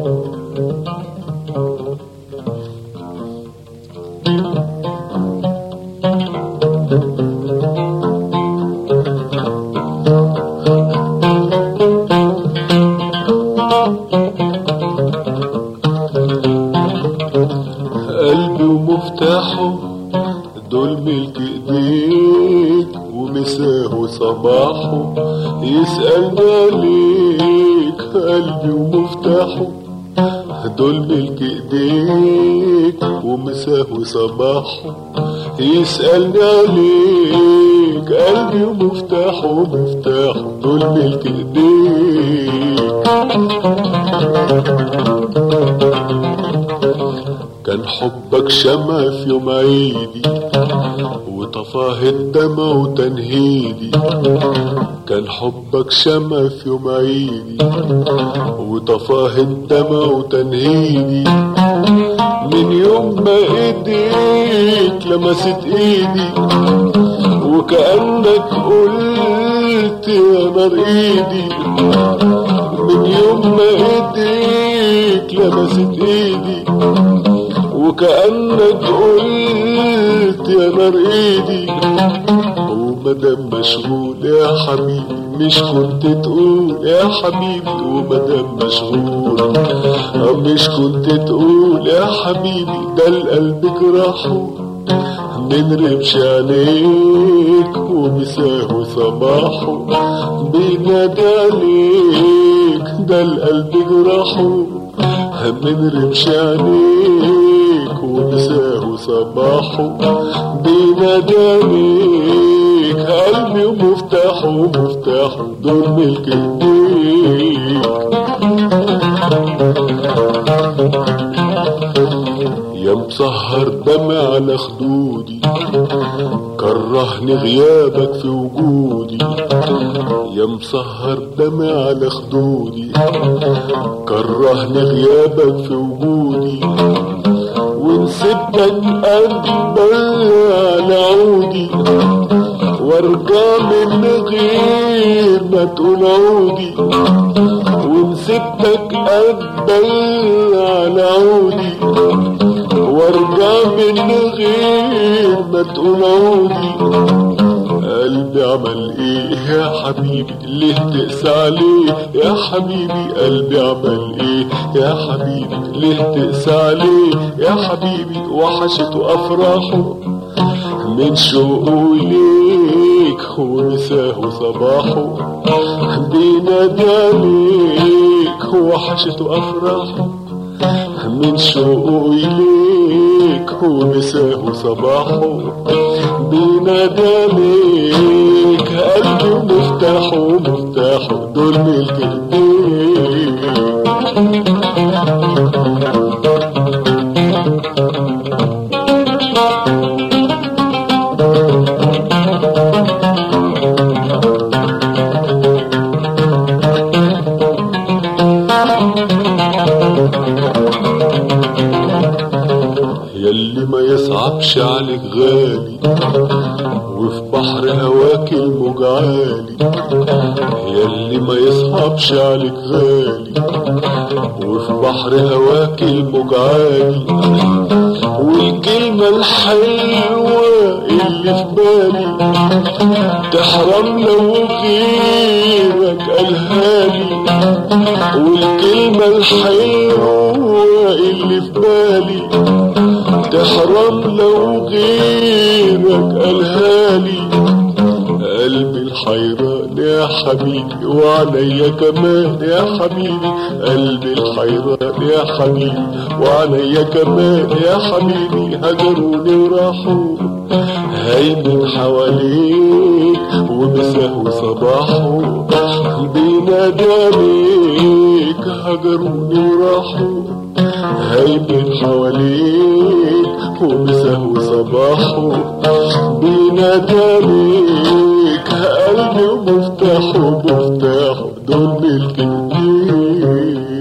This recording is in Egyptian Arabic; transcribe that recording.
قلبي ومفتاحه دول ملك ايديك ومساه وصباحه يسألني عليك قلبي ومفتاحه دول ملك ايديك ومساه وصباحه يسألني عليك قلبي ومفتاحه ومفتاحه دول ملك ايديك كان حبك شمع في يوم عيدي وطفاه الدمع وتنهيدي كان حبك شمع في يوم عيدي وطفاه الدمع وتنهيدي من يوم ما ايديك لمست ايدي وكأنك قلت يا نار ايدي من يوم ما ايديك لمست ايدي وكأنك قلت يا نار ايدي ومدام مشغول يا حبيبي مش كنت تقول يا حبيبي ومدام مشغول أه مش كنت تقول يا حبيبي ده القلب جراحه من رمش عليك ومساه صباحه بينادي عليك ده القلب جراحه من رمش عليك ومساه صباحه بينادي عليك قلبي ومفتاحه ومفتاحه دول ملك ايديك يا مسهر دمع على خدودي كرهني غيابك في وجودي يا مسهر دمع على خدودي كرهني غيابك في وجودي ونسيبك أكبر على عودي وارجع من غير ما تقول عودي ونسيبك أكبر على عودي وارجع من غير ما تقول عودي قلبي عمل ايه يا حبيبي ليه تقسى عليه يا حبيبي قلبي عمل ايه يا حبيبي ليه تقسى عليه يا حبيبي وحشته افراحه من شوقه ليك ومساه صباحه بينادي عليك وحشته افراحه من شوقه إليك ومساه صباحه بينادى عليك قلبي مفتاحه مفتاحه دول ملك يلي ما يصعبش عليك غالي وفي بحر هواك الموج عالي يلي ما يصعبش عليك غالي وفي بحر هواك الموج عالي والكلمة الحلوة اللي في بالي تحرم لو غيرك قالها لي والكلمة الحلوة اللي في بالي تحرم لو غيرك قالها لي قلبي الحيران يا حبيبي وعليا كمان يا حبيبي قلبي الحيران يا حبيبي وعليا كمان يا حبيبي هجروني وراحوا هيمن حواليك ومساه صباحه بينادي عليك هجروني وراحوا هيمن حواليك ومساه صباحه بينادي عليك قلبي ومفتاحه مفتاحه دول ملك الدين